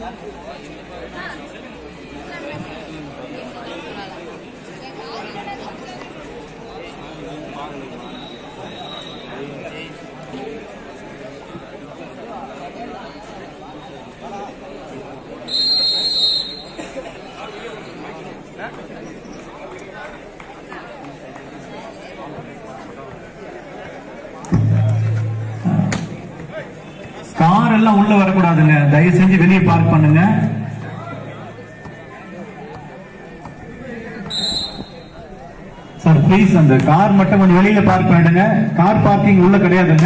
Car எல்லாம் உள்ள வரக்கூடாதுங்க தயவு செஞ்சு வெளியே பார்க் பண்ணுங்க சார் ப்ளீஸ் அந்த கார் மட்டும் கொஞ்சம் வெளியில பார்க் பண்ணிடுங்க கார் பார்க்கிங் உள்ள கிடையாதுங்க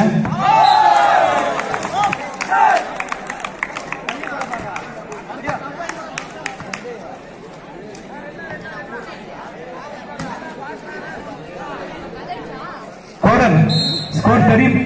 ஸ்கோரர் ஸ்கோர் தெரியும்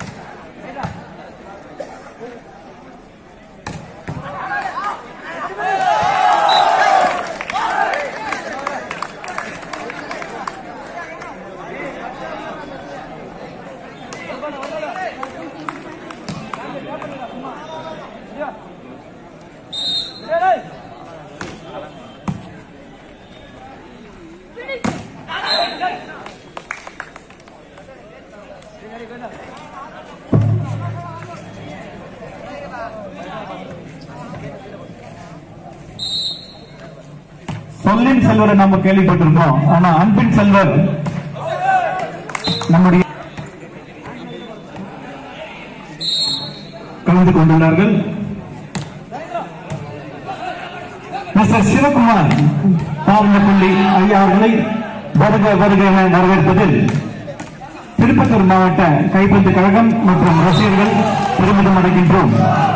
சொல்லின் செல்வரை நம்ம கேள்விப்பட்டிருக்கோம் ஆனா அன்பின் செல்வர் நம்முடைய கலந்து கொண்டுள்ளார்கள் மிஸ்டர் சிவகுமார் தாவணப்பள்ளி ஐயா அவர்களை வருக வருக என வரவேற்பதில் திருப்பத்தூர் மாவட்ட கைப்பந்து கழகம் மற்றும் ரசிகர்கள் பெருமிதம் அடைகின்றோம்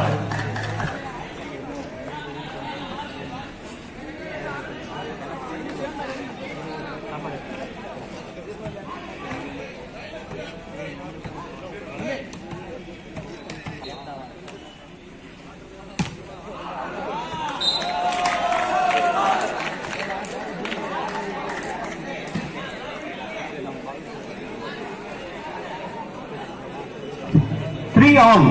த்ரீ ஆல்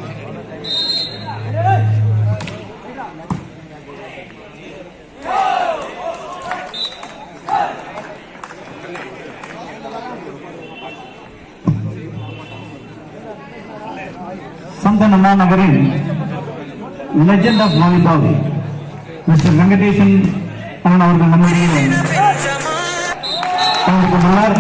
சந்தனமா நகரின் legend of volleyball mister Venkatesan அவன் அவர்கள் நம்முடைய கலந்து கொண்டுள்ளார்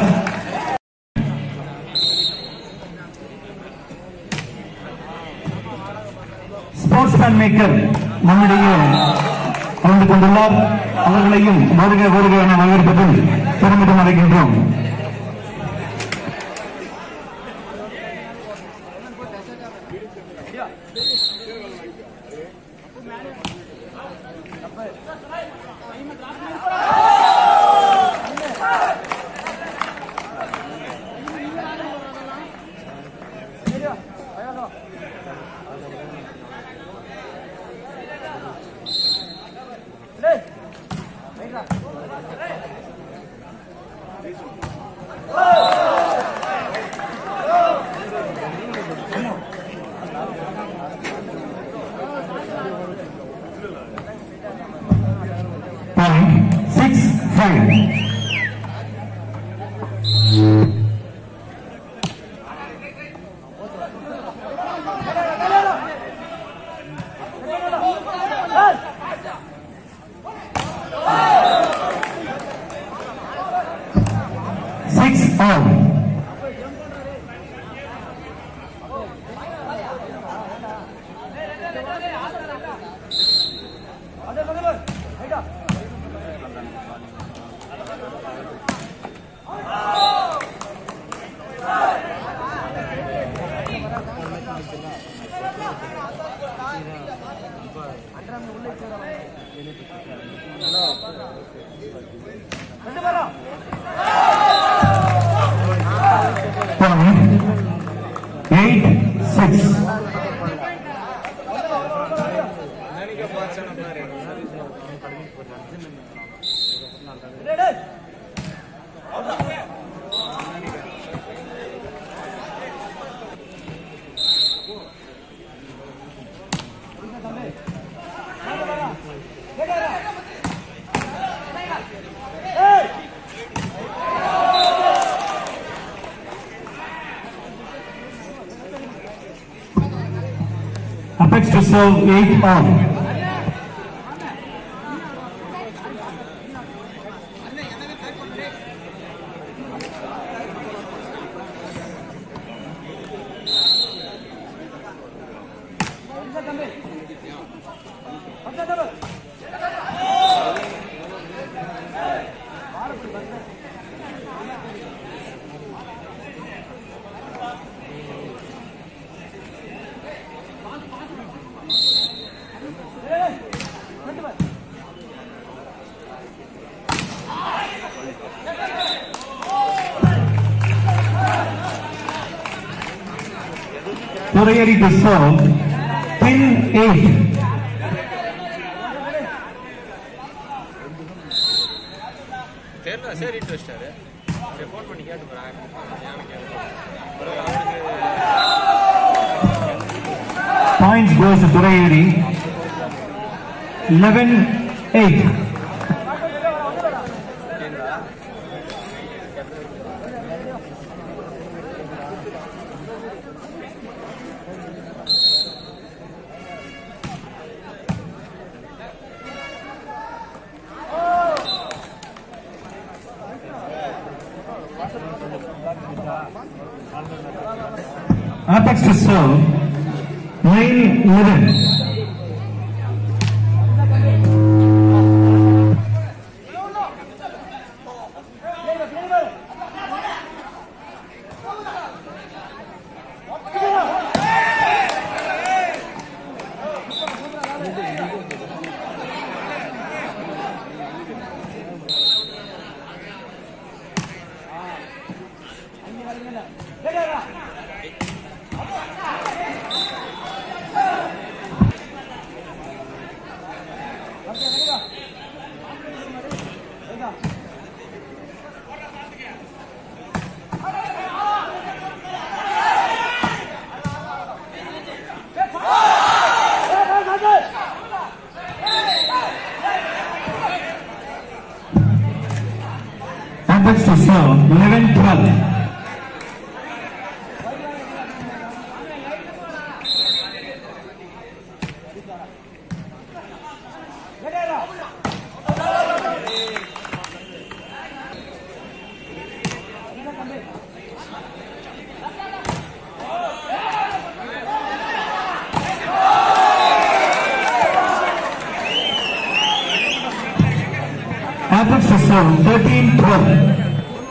ஸ்போர்ட்ஸ் மேன் மேக்கர் நம்முடைய கலந்து கொண்டுள்ளார் அவர்களையும் வருக வருக என வரவேற்பதில் பெருமிதம் அடைகின்றோம் Point six five. Six all. Point eight six. to serve 8 all. Purayari to serve 10 8. தெரியல சரி இட்டு வச்சிட்டாரு சரி ஃபோன் பண்ணி கேட்டு போறேன் அவருக்கு Points goes to Purayari 11 8. Apex to serve 9 11. Apex to serve 11 12. Apex to serve 13 12.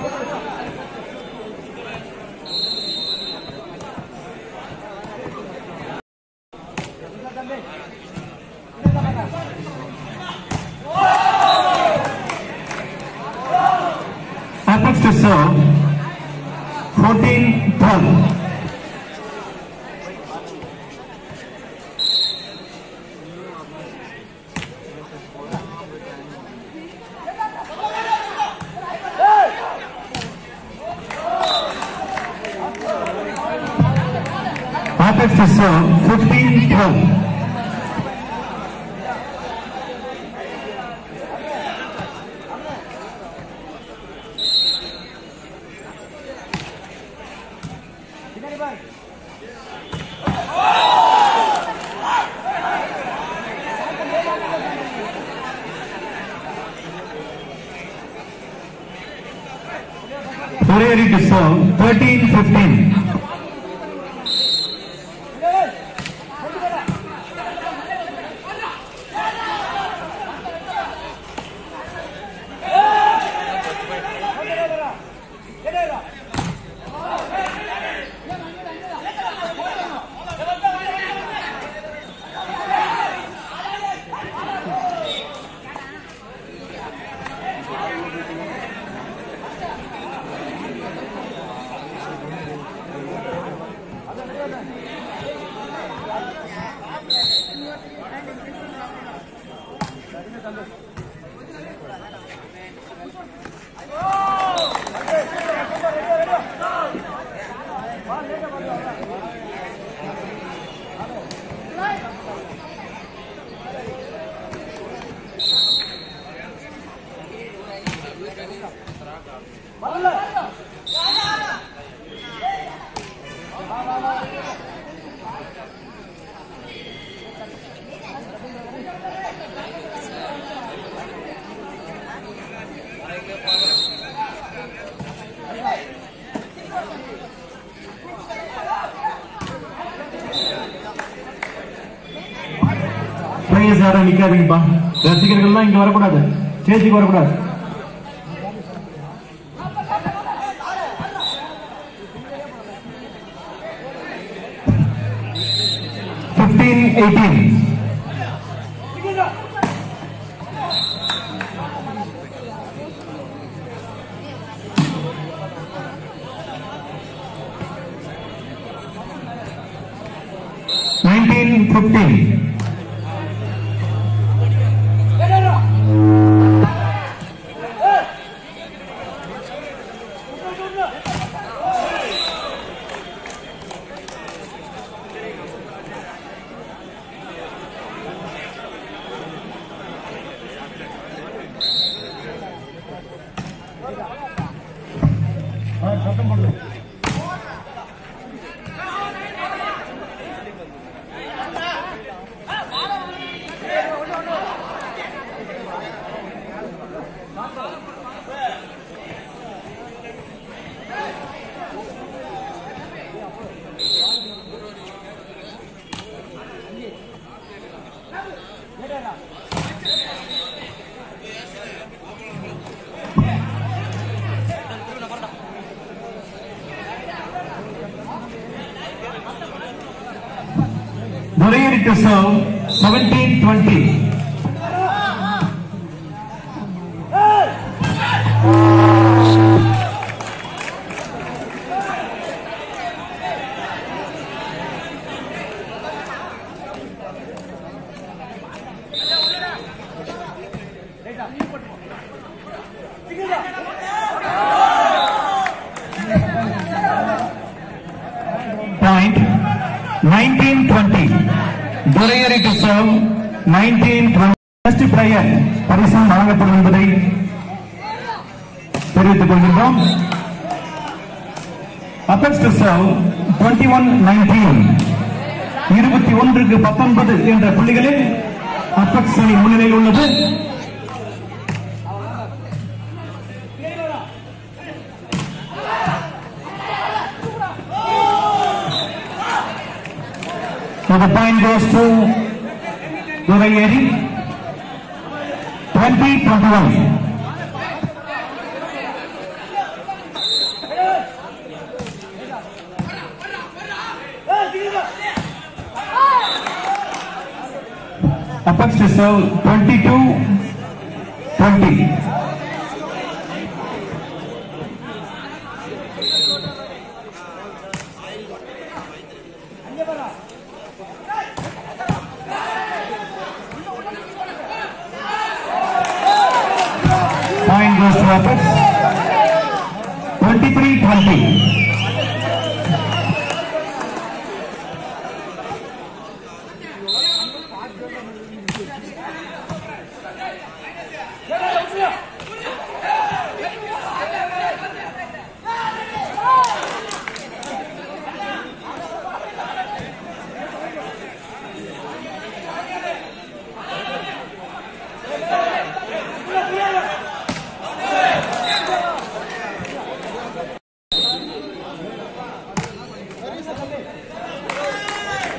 Apex to serve 14 12. Apex to serve 15 12. Purayari to serve 13 15. Players யாரும் நிக்காதீங்கப்பா ரசிகர்கள்லாம் இங்க வரக்கூடாது ஸ்டேஜுக்கு வரக்கூடாது fifteen eighteen nineteen fifteen Murray to serve 17 20. Point 1920. Durayari to serve 1920. Best player பரிசம் வழங்கப்படும் என்பதை தெரிவித்துக் கொள்கின்றோம் அப்பெக்ஸ் டு சர்வ் 21 19 இருபத்தி ஒன்றுக்கு பத்தொன்பது என்ற புள்ளிகளில் அப்பெக்ஸ் அணி முன்னிலையில் உள்ளது So the point goes to Durayeri. 20 21. Apex to serve 22 20. Point goes to Apex. 23 20.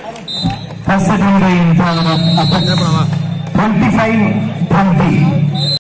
First second in favor of Apex. 25 20.